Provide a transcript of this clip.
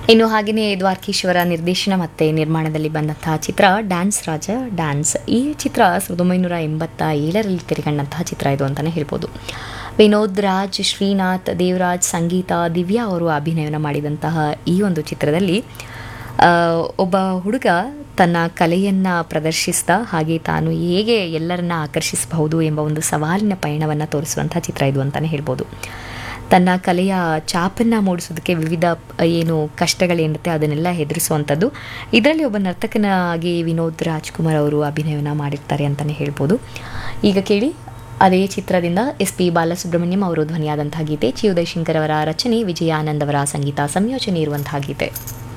ಇನ್ನು ಹಾಗೆಯೇ ದ್ವಾರಕೀಶ್ವರ ನಿರ್ದೇಶನ ಮತ್ತು ನಿರ್ಮಾಣದಲ್ಲಿ ಬಂದಂತಹ ಚಿತ್ರ ಡ್ಯಾನ್ಸ್ ರಾಜ ಡ್ಯಾನ್ಸ್ ಈ ಚಿತ್ರ ಸಾವಿರದ ಒಂಬೈನೂರ ಎಂಬತ್ತ ಏಳರಲ್ಲಿ ತೆರೆಕಂಡಂತಹ ಚಿತ್ರ ಇದು ಅಂತಲೇ ಹೇಳ್ಬೋದು ವಿನೋದ್ ರಾಜ್ ಶ್ರೀನಾಥ್ ದೇವರಾಜ್ ಸಂಗೀತ ದಿವ್ಯಾ ಅವರು ಅಭಿನಯನ ಮಾಡಿದಂತಹ ಈ ಒಂದು ಚಿತ್ರದಲ್ಲಿ ಆ, ಒಬ್ಬ ಹುಡುಗ ತನ್ನ ಕಲೆಯನ್ನು ಪ್ರದರ್ಶಿಸ್ತಾ ಹಾಗೆ ತಾನು ಹೇಗೆ ಎಲ್ಲರನ್ನ ಆಕರ್ಷಿಸಬಹುದು ಎಂಬ ಒಂದು ಸವಾಲಿನ ಪಯಣವನ್ನು ತೋರಿಸುವಂಥ ಚಿತ್ರ ಇದು ಅಂತಲೇ ಹೇಳ್ಬೋದು ತನ್ನ ಕಲೆಯ ಚಾಪನ್ನು ಮೂಡಿಸೋದಕ್ಕೆ ವಿವಿಧ ಪ- ಏನು ಕಷ್ಟಗಳೇನಿರುತ್ತೆ ಅದನ್ನೆಲ್ಲ ಹೆದರಿಸುವಂಥದ್ದು ಇದರಲ್ಲಿ ಒಬ್ಬ ನರ್ತಕನಾಗಿ ವಿನೋದ್ ರಾಜ್ಕುಮಾರ್ ಅವರು ಅಭಿನಯನ ಮಾಡಿರ್ತಾರೆ ಅಂತಲೇ ಹೇಳ್ಬೋದು ಈಗ ಕೇಳಿ ಅದೇ ಚಿತ್ರದಿಂದ ಎಸ್ ಪಿ ಬಾಲಸುಬ್ರಹ್ಮಣ್ಯಂ ಅವರು ಧ್ವನಿಯಾದಂತಹ ಗೀತೆ ಚಿ ಉದಯಶಂಕರ್ ಅವರ ರಚನೆ ವಿಜಯಾನಂದ್ ಅವರ ಸಂಗೀತ ಸಂಯೋಜನೆ ಇರುವಂತಹ ಗೀತೆ